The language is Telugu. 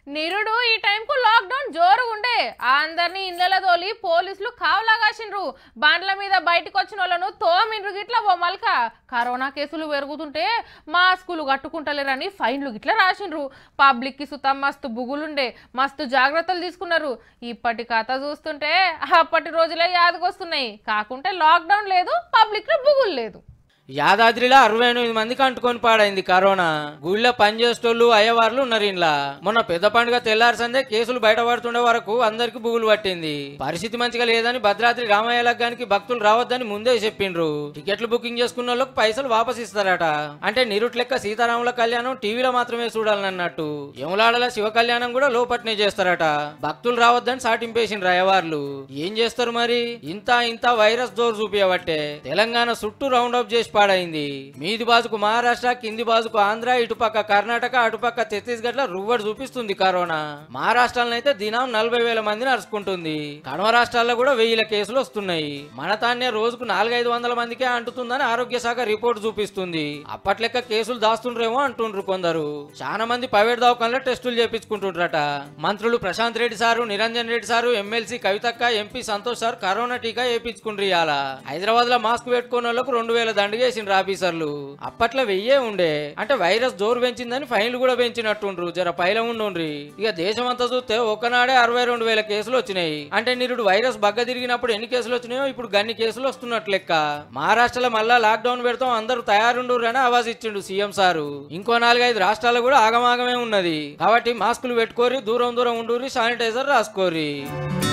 నిరుడు ఈ టైంకు లాక్డౌన్ జోరుగా ఉండే అందరినీ ఇళ్ళ తోలి పోలీసులు కావలా కాసిండ్రు బండ్ల మీద బయటకు వచ్చిన వాళ్ళను తోమిండ్రు గిట్ల ఓ మల్క కరోనా కేసులు పెరుగుతుంటే మాస్కులు కట్టుకుంటలేరని ఫైన్లు గిట్ల రాసిండ్రు పబ్లిక్ కి సుతం మస్తు బుగులుండే మస్తు జాగ్రత్తలు తీసుకున్నారు ఇప్పటి కథ చూస్తుంటే అప్పటి రోజులే యాదకొస్తున్నాయి కాకుంటే లాక్డౌన్ లేదు పబ్లిక్ లో బుగులు లేదు యాదాద్రిలో అరవై ఎనిమిది మందికి అంటుకొని పాడైంది కరోనా గుళ్ళో పనిచేసేటోళ్ళు అయ్యవార్లు ఉన్నారు ఇంట్లో మొన్న పెద్ద పండుగ తెల్లారి సందే కేసులు బయటపడుతుండే వరకు అందరికి బుగులు పట్టింది పరిస్థితి మంచిగా లేదని భద్రాద్రి రామయ్య లగ్గానికి భక్తులు రావద్దని ముందే చెప్పిండ్రు టికెట్లు బుకింగ్ చేసుకున్న వాళ్ళకి పైసలు వాపస్ ఇస్తారట అంటే నిరుట్ లెక్క సీతారాముల కళ్యాణం టీవీలో మాత్రమే చూడాలన్నట్టు యములాడల శివ కళ్యాణం కూడా లోపట్నే చేస్తారట భక్తులు రావద్దని సాటింపేసిండ్రు అయ్యవార్లు ఏం చేస్తారు మరి ఇంత ఇంత వైరస్ జోరు చూపించబట్టే తెలంగాణ చుట్టూ రౌండ్ అప్ చేసి పాడైంది మీది బాజుకు మహారాష్ట్ర కింది బాజుకు ఆంధ్ర ఇటుపక్క కర్ణాటక అటుపక్క ఛత్తీస్గఢ్ లో రువ్వడు చూపిస్తుంది కరోనా మహారాష్ట్రలో అయితే దినం నలభై వేల మంది నడుచుకుంటుంది కడమ రాష్ట్రాల్లో కూడా వెయ్యిల కేసులు వస్తున్నాయి మన తాన్నే రోజుకు నాలుగైదు వందల మందికే అంటుతుందని ఆరోగ్య శాఖ రిపోర్ట్ చూపిస్తుంది అప్పట్లెక్క కేసులు దాస్తుండ్రేమో అంటుండ్రు కొందరు చాలా మంది ప్రైవేట్ దవాఖానలో టెస్టులు చేపించుకుంటుండ్రట మంత్రులు Prashanth Reddy sir Niranjan Reddy sir MLC కవితక్క ఎంపీ సంతోష్ సార్ కరోనా టీకా వేయించుకుండ్రు ఇవాళ హైదరాబాద్ లో మాస్క్ పెట్టుకున్న వాళ్ళకు రెండు వేల దండగేసిండ్రు ఆఫీసర్లు అప్పట్లో వెయ్యే ఉండే అంటే వైరస్ జోరు పెంచిందని ఫైన్లు కూడా పెంచినట్టుండ్రు జర పైల ఉండుండ్రి ఇక దేశం అంతా చూస్తే ఒకనాడే అరవై రెండు వేల కేసులు వచ్చినాయి అంటే నిరుడు వైరస్ బగ్గ తిరిగినప్పుడు ఎన్ని కేసులు వచ్చినాయో ఇప్పుడు గన్ని కేసులు వస్తున్నట్లు లెక్క మహారాష్ట్రలో మళ్ళా లాక్డౌన్ పెడతాం అందరూ తయారుండ్రు అని ఆవాజ్ ఇచ్చిండు సీఎం సారు ఇంకో నాలుగైదు రాష్ట్రాల్లో కూడా ఆగమాగమే ఉన్నది కాబట్టి మాస్కులు పెట్టుకోరి దూరం దూరం ఉండుర్రి శానిటైజర్ రాసుకోరి